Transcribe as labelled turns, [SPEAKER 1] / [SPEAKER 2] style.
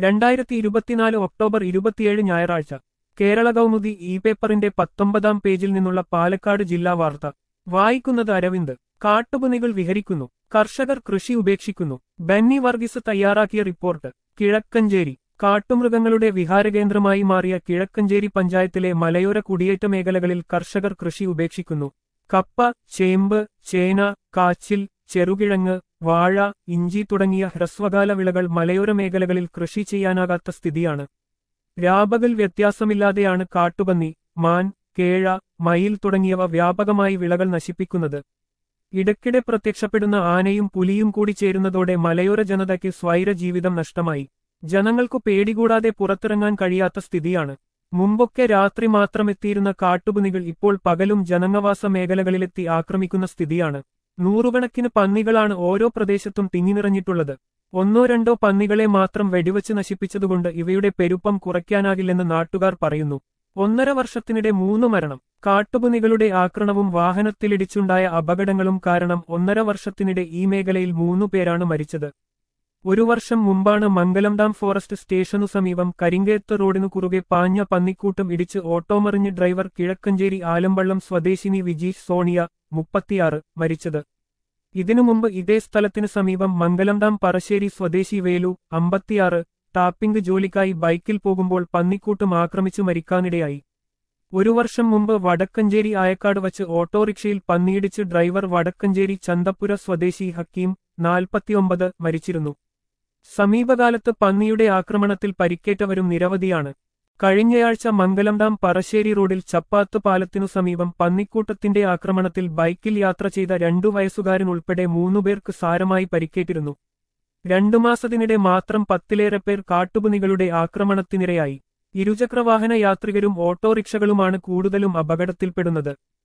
[SPEAKER 1] രണ്ടായിരത്തി ഇരുപത്തിനാല് ഒക്ടോബർ ഇരുപത്തിയേഴ് ഞായറാഴ്ച കേരള കൗമുദി ഇ പേപ്പറിന്റെ പത്തൊമ്പതാം പേജിൽ നിന്നുള്ള പാലക്കാട് ജില്ലാ വാർത്ത വായിക്കുന്നത് അരവിന്ദ് കാട്ടുപന്നികൾ വിഹരിക്കുന്നു കർഷകർ കൃഷി ഉപേക്ഷിക്കുന്നു ബെന്നി വർഗീസ് തയ്യാറാക്കിയ റിപ്പോർട്ട് കിഴക്കഞ്ചേരി കാട്ടുമൃഗങ്ങളുടെ വിഹാരകേന്ദ്രമായി മാറിയ കിഴക്കഞ്ചേരി പഞ്ചായത്തിലെ മലയോര കുടിയേറ്റ മേഖലകളിൽ കർഷകർ കൃഷി ഉപേക്ഷിക്കുന്നു കപ്പ ചേമ്പ് ചേന കാച്ചിൽ ചെറുകിഴങ്ങ് വാഴ ഇഞ്ചി തുടങ്ങിയ ഹ്രസ്വകാല വിളകൾ മലയോര മേഖലകളിൽ കൃഷി ചെയ്യാനാകാത്ത സ്ഥിതിയാണ് രാപകൽ വ്യത്യാസമില്ലാതെയാണ് കാട്ടുപന്നി മാൻ കേഴ മയിൽ തുടങ്ങിയവ വ്യാപകമായി വിളകൾ നശിപ്പിക്കുന്നത് ഇടയ്ക്കിടെ പ്രത്യക്ഷപ്പെടുന്ന ആനയും പുലിയും കൂടി ചേരുന്നതോടെ മലയോര ജനതയ്ക്ക് സ്വൈര ജീവിതം നഷ്ടമായി ജനങ്ങൾക്കു പേടികൂടാതെ പുറത്തിറങ്ങാൻ കഴിയാത്ത സ്ഥിതിയാണ് മുമ്പൊക്കെ രാത്രി മാത്രം എത്തിയിരുന്ന കാട്ടുപന്നികൾ ഇപ്പോൾ പകലും ജനങ്ങവാസ മേഖലകളിലെത്തി ആക്രമിക്കുന്ന സ്ഥിതിയാണ് നൂറുകണക്കിന് പന്നികളാണ് ഓരോ പ്രദേശത്തും തിങ്ങിനിറഞ്ഞിട്ടുള്ളത് ഒന്നോ രണ്ടോ പന്നികളെ മാത്രം വെടിവച്ച് നശിപ്പിച്ചതുകൊണ്ട് ഇവയുടെ പെരുപ്പം കുറയ്ക്കാനാകില്ലെന്ന് നാട്ടുകാർ പറയുന്നു ഒന്നര വർഷത്തിനിടെ മൂന്ന് മരണം കാട്ടുപന്നികളുടെ ആക്രമണവും വാഹനത്തിലിടിച്ചുണ്ടായ അപകടങ്ങളും കാരണം ഒന്നര വർഷത്തിനിടെ ഈ മേഖലയിൽ മൂന്നു പേരാണ് മരിച്ചത് ഒരു വർഷം മുമ്പാണ് മംഗലം ഡാം ഫോറസ്റ്റ് സ്റ്റേഷനു സമീപം കരിങ്കേത്ത് റോഡിനു കുറുകെ പാഞ്ഞ പന്നിക്കൂട്ടം ഇടിച്ച് ഓട്ടോമറിഞ്ഞ് ഡ്രൈവർ കിഴക്കഞ്ചേരി ആലമ്പള്ളം സ്വദേശിനി വിജീഷ് സോണിയ മുപ്പത്തിയാറ് മരിച്ചത് ഇതിനു മുമ്പ് ഇതേ സ്ഥലത്തിനു സമീപം മംഗലം ഡാം പറശ്ശേരി സ്വദേശി വേലു അമ്പത്തിയാറ് ടാപ്പിംഗ് ജോലിക്കായി ബൈക്കിൽ പോകുമ്പോൾ പന്നിക്കൂട്ടം ആക്രമിച്ചു മരിക്കാനിടയായി ഒരു വർഷം മുമ്പ് വടക്കഞ്ചേരി ആയക്കാട് വച്ച് ഓട്ടോറിക്ഷയിൽ പന്നിയിടിച്ച് ഡ്രൈവർ വടക്കഞ്ചേരി ചന്തപ്പുര സ്വദേശി ഹക്കീം നാൽപ്പത്തിയൊമ്പത് മരിച്ചിരുന്നു സമീപകാലത്ത് പന്നിയുടെ ആക്രമണത്തിൽ പരിക്കേറ്റവരും നിരവധിയാണ് കഴിഞ്ഞയാഴ്ച മംഗലം ഡാം പറശ്ശേരി റോഡിൽ ചപ്പാത്ത് പാലത്തിനു സമീപം പന്നിക്കൂട്ടത്തിന്റെ ആക്രമണത്തിൽ ബൈക്കിൽ യാത്ര ചെയ്ത രണ്ടു വയസ്സുകാരൻ ഉൾപ്പെടെ മൂന്നുപേർക്ക് സാരമായി പരിക്കേറ്റിരുന്നു രണ്ടു മാസത്തിനിടെ മാത്രം പത്തിലേറെ പേർ കാട്ടുപുനികളുടെ ആക്രമണത്തിനിരയായി ഇരുചക്രവാഹന യാത്രികരും ഓട്ടോറിക്ഷകളുമാണ് കൂടുതലും അപകടത്തിൽപ്പെടുന്നത്